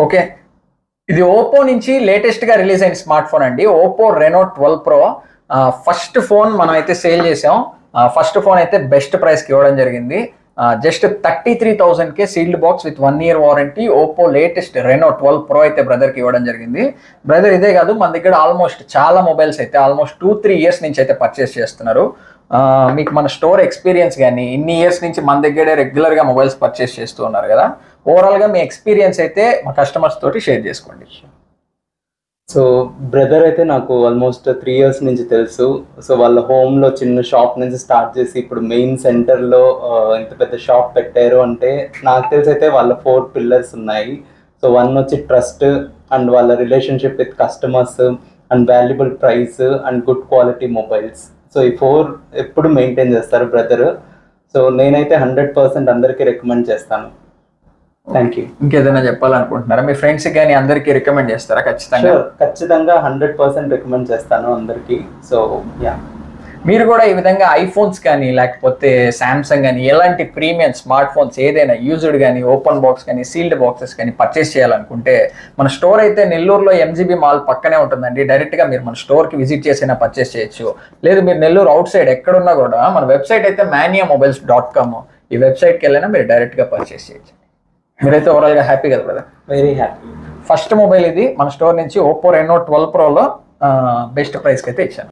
okay ఇది Oppo నుంచి latest గా రిలీజ్ అయిన స్మార్ట్ ఫోన్ అండి Oppo Reno twelve pro first phone మనం అయితే సేల్ చేసాం ఫస్ట్ ఫోన్ అయితే బెస్ట్ ప్రైస్ కి ఇవ్వడం జరిగింది జస్ట్ థర్టీ త్రీ థౌసండ్ కే sealed box with one year warranty Oppo latest Reno twelve pro అయితే బ్రదర్ కి ఇవ్వడం జరిగింది బ్రదర్ ఇదే కాదు మన దగ్గర ఆల్మోస్ట్ చాలా మొబైల్స్ అయితే ఆల్మోస్ట్ టూ త్రీ ఇయర్స్ నుంచి అయితే పర్చేస్ చేస్తున్నారు ఆ, మీకు మన స్టోర్ ఎక్స్పీరియన్స్ కానీ ఇన్ని ఇయర్స్ నుంచి మన దగ్గరే రెగ్యులర్ గా మొబైల్స్ పర్చేస్ చేస్తూ ఉన్నారు కదా ఓవరాల్ గా మీ ఎక్స్పీరియన్స్ అయితే మా కస్టమర్స్ తోటి షేర్ చేసుకోండి సో బ్రదర్ అయితే నాకు ఆల్మోస్ట్ త్రీ ఇయర్స్ నుంచి తెలుసు సో వాళ్ళ హోమ్లో చిన్న షాప్ నుంచి స్టార్ట్ చేసి ఇప్పుడు మెయిన్ సెంటర్లో ఇంత పెద్ద షాప్ పెట్టారు అంటే నాకు తెలిసి అయితే వాళ్ళ ఫోర్ పిల్లర్స్ ఉన్నాయి సో వన్ వచ్చి ట్రస్ట్ అండ్ వాళ్ళ relationship with customers and valuable price and good quality mobiles so ఈ ఫోర్ ఎప్పుడు మెయింటైన్ చేస్తారు బ్రదర్ సో నేనైతే హండ్రెడ్ పర్సెంట్ అందరికీ రికమెండ్ చేస్తాను థ్యాంక్ యూ ఇంకేదైనా చెప్పాలనుకుంటున్నారా మీ ఫ్రెండ్స్ కానీ అందరికీ రికమెండ్ చేస్తారా ఖచ్చితంగా Sure, ఖచ్చితంగా హండ్రెడ్ పర్సెంట్ రికమెండ్ చేస్తాను అందరికి సో యా మీరు కూడా ఈ విధంగా ఐఫోన్స్ కానీ లేకపోతే సామ్సంగ్ కానీ ఎలాంటి ప్రీమియం స్మార్ట్ ఫోన్స్ ఏదైనా యూజ్డ్ కానీ ఓపెన్ బాక్స్ కానీ సీల్డ్ బాక్సెస్ కానీ పర్చేస్ చేయాలనుకుంటే మన స్టోర్ అయితే నెల్లూరులో ఎంజీబీ మాల్ పక్కనే ఉంటుందండి డైరెక్ట్ గా మీరు మన స్టోర్ కి విజిట్ చేసైనా పర్చేస్ చేయొచ్చు లేదు మీరు నెల్లూరు అవుట్ సైడ్ ఎక్కడున్నా కూడా మన వెబ్సైట్ అయితే మానియా మొబైల్స్ డాట్ కామ్ ఈ వెబ్సైట్కి వెళ్ళినా మీరు డైరెక్ట్ గా పర్చేస్ చేయొచ్చు మీరైతే ఓవరాల్ గా హ్యాపీ కదా brother very happy first mobile ఇది మన స్టోర్ నుంచి ఓప్పో రెనో ట్వెల్వ్ ప్రోలో బెస్ట్ ప్రైస్కి అయితే ఇచ్చాను